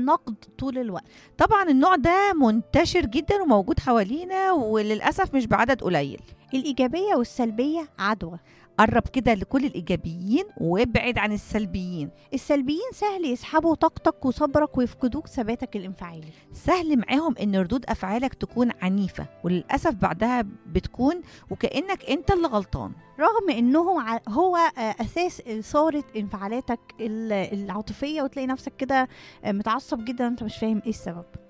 النقد طول الوقت طبعا النوع ده منتشر جدا وموجود حوالينا وللاسف مش بعدد قليل الايجابيه والسلبيه عدوى قرب كده لكل الايجابيين وابعد عن السلبيين السلبيين سهل يسحبوا طاقتك وصبرك ويفقدوك ثباتك الانفعالي سهل معاهم ان ردود افعالك تكون عنيفه وللاسف بعدها بتكون وكانك انت اللي غلطان رغم انهم ع- هو آه، اساس اثاره انفعالاتك ال- العاطفيه وتلاقي نفسك كده آه، متعصب جدا انت مش فاهم ايه السبب